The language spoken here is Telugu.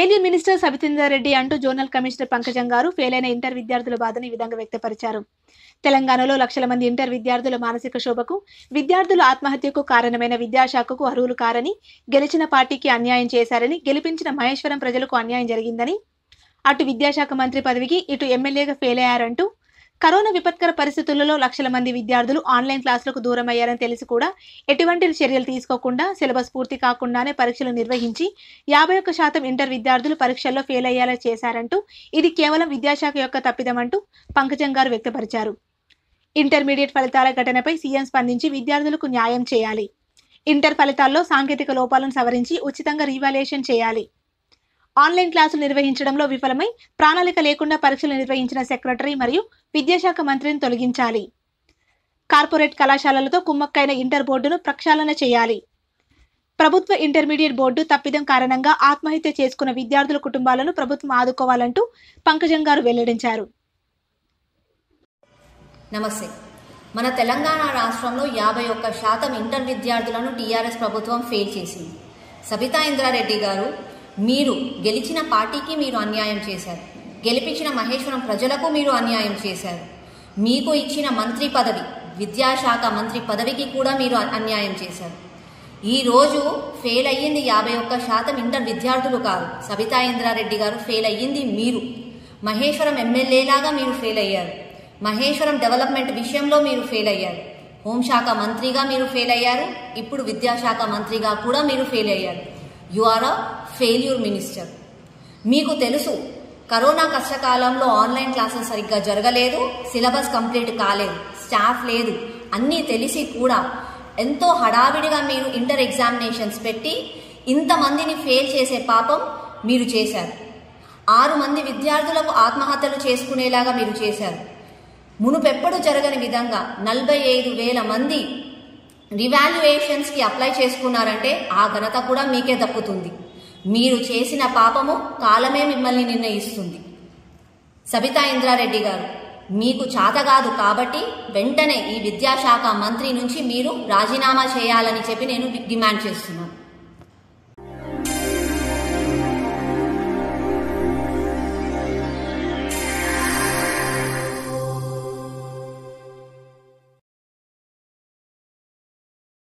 ఫెయిల్యూర్ మినిస్టర్ సబితేందర్ రెడ్డి అంటూ జోనల్ కమిషనర్ పంకజం గారు ఫెయిల్ అయిన ఇంటర్ విద్యార్థుల బాధను ఈ విధంగా వ్యక్తపరిచారు తెలంగాణలో లక్షల మంది ఇంటర్ విద్యార్థుల మానసిక శోభకు విద్యార్థుల ఆత్మహత్యకు కారణమైన విద్యాశాఖకు అర్హులు కారని గెలిచిన పార్టీకి అన్యాయం చేశారని గెలిపించిన మహేశ్వరం ప్రజలకు అన్యాయం జరిగిందని అటు విద్యాశాఖ మంత్రి పదవికి ఇటు ఎమ్మెల్యేగా ఫెయిల్ అయ్యారంటూ కరోనా విపత్కర పరిస్థితులలో లక్షల మంది విద్యార్థులు ఆన్లైన్ క్లాసులకు దూరం అయ్యారని తెలిసి కూడా ఎటువంటి చర్యలు తీసుకోకుండా సిలబస్ పూర్తి కాకుండానే పరీక్షలు నిర్వహించి యాభై ఒక్క శాతం ఇంటర్ విద్యార్థులు పరీక్షల్లో ఫెయిల్ అయ్యేలా చేశారంటూ ఇది కేవలం విద్యాశాఖ యొక్క తప్పిదమంటూ పంకజం గారు వ్యక్తపరిచారు ఇంటర్మీడియట్ ఫలితాల ఘటనపై సీఎం స్పందించి విద్యార్థులకు న్యాయం చేయాలి ఇంటర్ ఫలితాల్లో సాంకేతిక లోపాలను సవరించి ఉచితంగా రీవాల్యుయేషన్ చేయాలి ఆన్లైన్ క్లాసులు నిర్వహించడంలో విఫలమై ప్రణాళిక లేకుండా పరీక్షలు నిర్వహించిన సెక్రటరీ మరియు విద్యాశాఖ మంత్రిని తొలగించాలి కార్పొరేట్ కళాశాలలతో కుమ్మక్కైన ఇంటర్ బోర్డును ప్రక్షాళన చేయాలి ప్రభుత్వ ఇంటర్మీడియట్ బోర్డు తప్పిదం కారణంగా ఆత్మహత్య చేసుకున్న విద్యార్థుల కుటుంబాలను ప్రభుత్వం ఆదుకోవాలంటూ పంకజం గారు వెల్లడించారు నమస్తే మన తెలంగాణ రాష్ట్రంలో యాభై ఒక్క శాతం ఇంటర్ విద్యార్థులను టీఆర్ఎస్ ప్రభుత్వం ఫెయిల్ చేసింది సబితా ఇంద్రారెడ్డి గారు మీరు గెలిచిన పార్టీకి మీరు అన్యాయం చేశారు గెలిపించిన మహేశ్వరం ప్రజలకు మీరు అన్యాయం చేశారు మీకు ఇచ్చిన మంత్రి పదవి విద్యాశాఖ మంత్రి పదవికి కూడా మీరు అన్యాయం చేశారు ఈ రోజు ఫెయిల్ అయ్యింది యాభై ఒక్క శాతం ఇంటర్ విద్యార్థులు కాదు సబితా ఇంద్రారెడ్డి గారు ఫెయిల్ అయ్యింది మీరు మహేశ్వరం ఎమ్మెల్యేలాగా మీరు ఫెయిల్ అయ్యారు మహేశ్వరం డెవలప్మెంట్ విషయంలో మీరు ఫెయిల్ అయ్యారు హోంశాఖ మంత్రిగా మీరు ఫెయిల్ అయ్యారు ఇప్పుడు విద్యాశాఖ మంత్రిగా కూడా మీరు ఫెయిల్ అయ్యారు you are a failure minister మీకు తెలుసు కరోనా కష్టకాలంలో ఆన్లైన్ క్లాసెస్ సరిగ్గా జరగలేదు సిలబస్ కంప్లీట్ కాలేదు స్టాఫ్ లేదు అన్నీ తెలిసి కూడా ఎంతో హడావిడిగా మీరు ఇంటర్ ఎగ్జామినేషన్స్ పెట్టి ఇంతమందిని ఫెయిల్ చేసే పాపం మీరు చేశారు ఆరు మంది విద్యార్థులకు ఆత్మహత్యలు చేసుకునేలాగా మీరు చేశారు మునుపెప్పుడు జరగని విధంగా నలభై ఐదు వేల మంది రివాల్యుయేషన్స్కి అప్లై చేసుకున్నారంటే ఆ ఘనత కూడా మీకే దక్కుతుంది మీరు చేసిన పాపము కాలమే మిమ్మల్ని నిర్ణయిస్తుంది సబితా ఇంద్రారెడ్డి గారు మీకు చాత కాదు కాబట్టి వెంటనే ఈ విద్యాశాఖ మంత్రి నుంచి మీరు రాజీనామా చేయాలని చెప్పి నేను డిమాండ్ చేస్తున్నాను